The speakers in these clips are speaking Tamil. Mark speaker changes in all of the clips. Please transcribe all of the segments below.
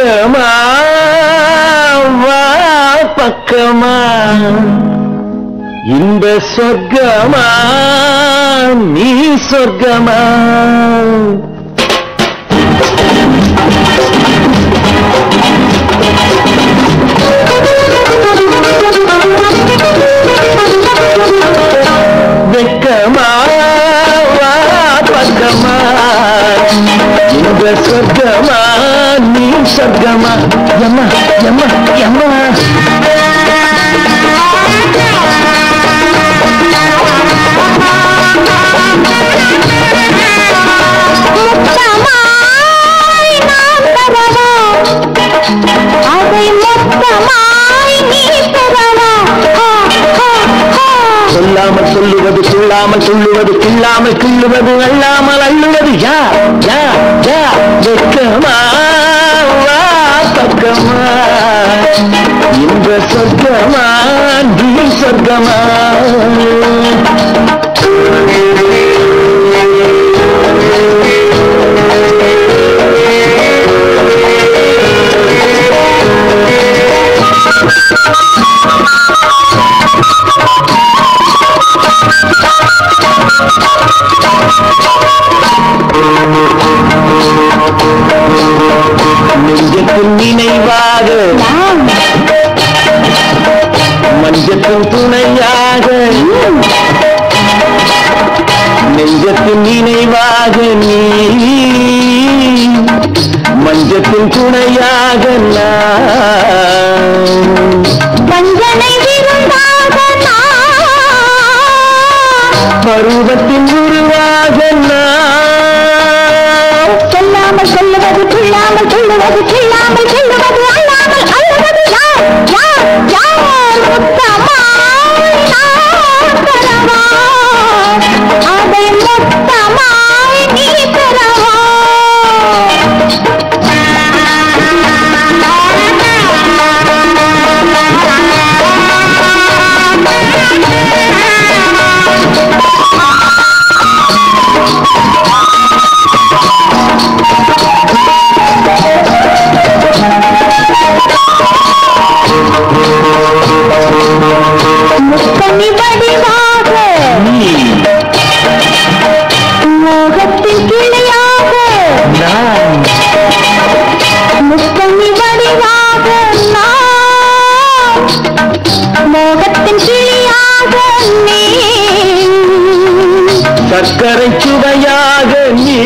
Speaker 1: சொர்க்கமா வா பக்கமா இந்த சொர்க்கமா நீ சொர்க்கமா வெக்கமா வா பக்கமா இந்த சொர்க்கமா நீ சொர்க்கமா எம்மா எம்மா எம்மா
Speaker 2: மொத்தமாய் நான் தரவா அதை மொத்தமாய் நீ பெறவா ஹா, ஹா, ஹா.
Speaker 1: சொல்லாமல் சொல்லுவது சொல்லாமல் சொல்லுவது கில்லாமல் கிள்ளுவது அல்லாமல் அள்ளுவது யா யா யா வெக்கமா வா பக்கமா இந்த சொர்க்கமா நீ சொர்க்கமா நெஞ்சத்தின் நினைவாக மஞ்சத்தின் துணையாக நெஞ்சத்தின் நினைவாக நீ மஞ்சத்தின் துணையாக நான்
Speaker 2: வஞ்சனை விருந்தாக நான்
Speaker 1: பருவத்தின் உருவாக நான்
Speaker 2: சொல்லாமல் சொல்லுவது சொல்லாமல் சொல்லுவது சொல்லாமல் சொல்லுவது அல்லாமல் அல்லவது யார் யார் யார் மொத்தமாய் நான் பெறவா அதை மொத்தமாய் நீ பெறவா முத்தமி வடிவாக
Speaker 1: நீ
Speaker 2: மோகத்தின் கிளையாக
Speaker 1: நான்
Speaker 2: முத்தமி வடிவாக நான் மோகத்தின் கிளியாக நீ
Speaker 1: சர்க்கரை சுவையாக நீ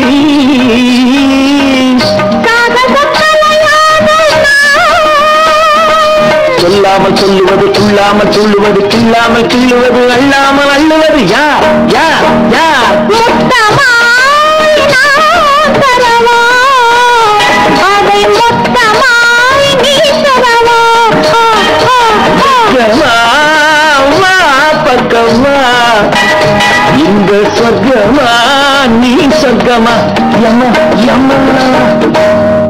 Speaker 2: காதகக் கலையாக நான்
Speaker 1: சொல்லாமல் சொல்லுவது துள்ளாமல் துள்ளுவது கில்லாமல் கிள்ளுவது அள்ளாமல் அள்ளுவது யார் யார் யார்
Speaker 2: மொத்தமாய் நான் தரவா அதை மொத்தமாய் நீ தரவா ஆ, ஆ, ஆ.
Speaker 1: பக்கமா வா பக்கமா இந்த சொர்க்கமா நீ சொர்க்கமா யம்மா யம்மா